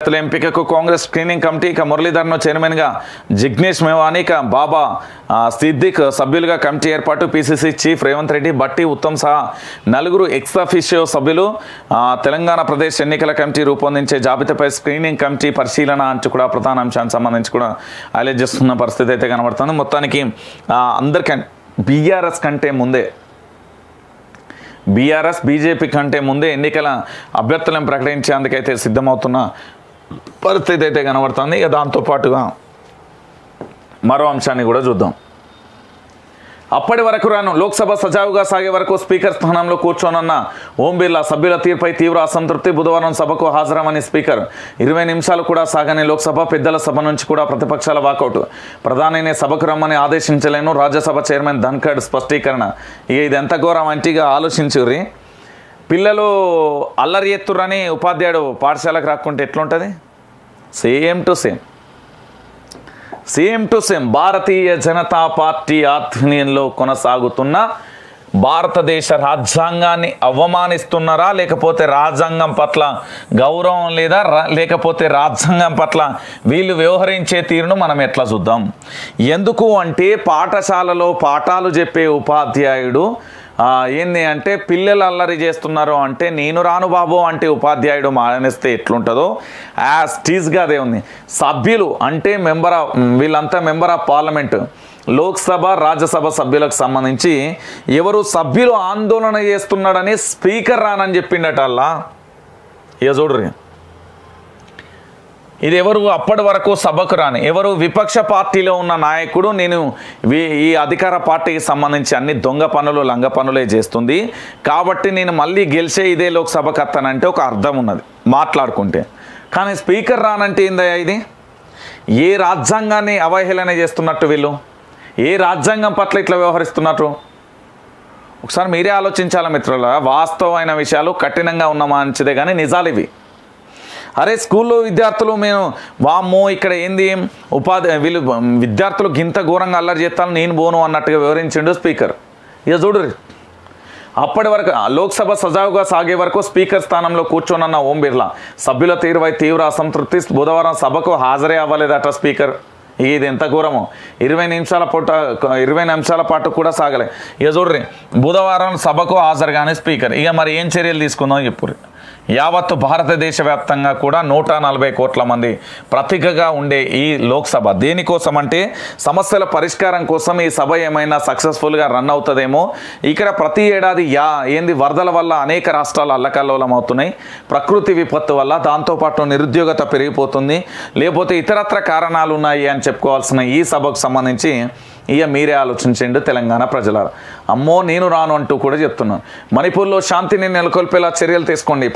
అభ్యర్థుల ఎంపికకు Congress screening committee ఇక మురళీధర్ను చైర్మన్గా జిగ్నేష్ మేవాని ఇక బాబా ఆ, సిద్దిక్ సభ్యులుగా కమిటీ ఏర్పాటు పిసిసి చీఫ్ రేవంత్ రెడ్డి బట్టి ఉత్తమ్ సహా నలుగురు ఎక్స్ అఫీషియో సభ్యులు ఆ, తెలంగాణ ప్రదేశ్ ఎన్నికల కమిటీ రూపొందించే జాబితాపై స్క్రీనింగ్ కమిటీ పరిశీలన అంటూ కూడా ప్రధాన అంశానికి సంబంధించి కూడా హైలైట్ చేస్తున్న పరిస్థితి అయితే కనబడుతుంది మొత్తానికి ఆ, అందరికీ బీఆర్ఎస్ కంటే ముందే బీఆర్ఎస్ బీజేపీ కంటే ముందే ఎన్నికల అభ్యర్థులను ప్రకటించేందుకైతే సిద్ధమవుతున్న పరిస్థితి అయితే కనబడుతుంది ఇక దాంతోపాటుగా మరో అంశాన్ని కూడా చూద్దాం అప్పటి వరకు రాను లోక్సభ సజావుగా సాగే వరకు స్పీకర్ స్థానంలో కూర్చోనున్న ఓం బిర్లా సభ్యుల తీర్పై తీవ్ర అసంతృప్తి బుధవారం సభకు హాజరమని స్పీకర్ ఇరవై నిమిషాలు కూడా సాగని లోక్సభ పెద్దల సభ నుంచి కూడా ప్రతిపక్షాల వాకౌట్ ప్రధానిని సభకు రమ్మని ఆదేశించలేను రాజ్యసభ చైర్మన్ ధన్ఖడ్ స్పష్టీకరణ ఇక ఇది ఎంత ఘోరం అంటిగా ఆలోచించుర్రి పిల్లలు అల్లరి ఎత్తురని ఉపాధ్యాయుడు పాఠశాలకు రాకుంటే ఎట్లుంటుంది same to same same to same Bharatiya Janata party ఆధ్వర్యంలో కొనసాగుతున్న భారతదేశ రాజ్యాంగాన్ని అవమానిస్తున్నారా లేకపోతే రాజ్యాంగం పట్ల గౌరవం లేదా రా- లేకపోతే రాజ్యాంగం పట్ల వీళ్ళు వ్యవహరించే తీరును మనం ఎట్లా చూద్దాం ఎందుకు అంటే పాఠశాలలో పాఠాలు చెప్పే ఉపాధ్యాయుడు ఆ, ఏంది అంటే పిల్లలు అల్లరి చేస్తున్నారు అంటే నేను రాను బాబు అంటే ఉపాధ్యాయుడు మానేస్తే ఎట్లుంటుందో యాజ్ టీజ్గా అదే ఉంది సభ్యులు అంటే మెంబర్ ఆఫ్ వీళ్ళంతా member of parliament Lok Sabha Rajya Sabha సభ్యులకు సంబంధించి ఎవరు సభ్యులు ఆందోళన చేస్తున్నాడని స్పీకర్ రానని చెప్పిండట అల్లా ఇక చూడరు ఇది ఎవరు అప్పటి వరకు సభకు రాని ఎవరు విపక్ష పార్టీలో ఉన్న నాయకుడు నేను వీ- ఈ అధికార పార్టీకి సంబంధించి అన్ని దొంగ పనులు లంగ పనులే చేస్తుంది కాబట్టి నేను మళ్ళీ గెలిచే ఇదే లోక్సభకు వస్తానంటే ఒక అర్థం ఉన్నది మాట్లాడుకుంటే కానీ స్పీకర్ రానంటే ఏందయ్యా ఇది ఏ రాజ్యాంగాన్ని అవహేళన చేస్తున్నట్టు వీళ్ళు ఏ రాజ్యాంగం పట్ల ఇట్లా వ్యవహరిస్తున్నట్టు ఒకసారి మీరే ఆలోచించాలి మిత్రుల వాస్తవమైన విషయాలు కఠినంగా ఉన్న మంచిదే కానీ నిజాలు ఇవి అరే స్కూల్లో విద్యార్థులు మేము వామ్మో ఇక్కడ ఏంది ఉపాధి వీళ్ళు విద్యార్థులు గింత ఘోరంగా అల్లరి చేస్తాను నేను పోను అన్నట్టుగా వివరించిండు స్పీకర్ ఇక చూడురి అప్పటి వరకు ఆ, లోక్సభ సజావుగా సాగే వరకు స్పీకర్ స్థానంలో కూర్చోనన్న ఓం బిర్లా సభ్యుల తీరుపై తీవ్ర అసంతృప్తి బుధవారం సభకు హాజరే అవ్వలేదట స్పీకర్ ఇక ఇది ఎంత ఘోరమో ఇరవై నిమిషాల పూట ఇరవై నిమిషాల పాటు కూడా సాగలే ఇక చూడ్రి బుధవారం సభకు హాజరు కానీ స్పీకర్ ఇక మరి ఏం చర్యలు తీసుకుందాం చెప్పుర్రి యావత్తు భారతదేశ వ్యాప్తంగా కూడా నూట నలభై కోట్ల మంది ప్రతీకగా ఉండే ఈ లోక్సభ దేనికోసం అంటే సమస్యల పరిష్కారం కోసం ఈ సభ ఏమైనా సక్సెస్ఫుల్గా రన్ అవుతుందేమో ఇక్కడ ప్రతి ఏడాది యా ఏంది వరదల వల్ల అనేక రాష్ట్రాలు అల్లకల్లోలం అవుతున్నాయి ప్రకృతి విపత్తు వల్ల దాంతోపాటు నిరుద్యోగత పెరిగిపోతుంది లేకపోతే ఇతరత్ర కారణాలు ఉన్నాయి అని చెప్పుకోవాల్సిన ఈ సభకు సంబంధించి ఇక మీరే ఆలోచించండి తెలంగాణ ప్రజలారా అమ్మో నేను రాను అంటూ కూడా చెప్తున్నాను మణిపూర్లో శాంతిని నెలకొల్పేలా చర్యలు తీసుకోండి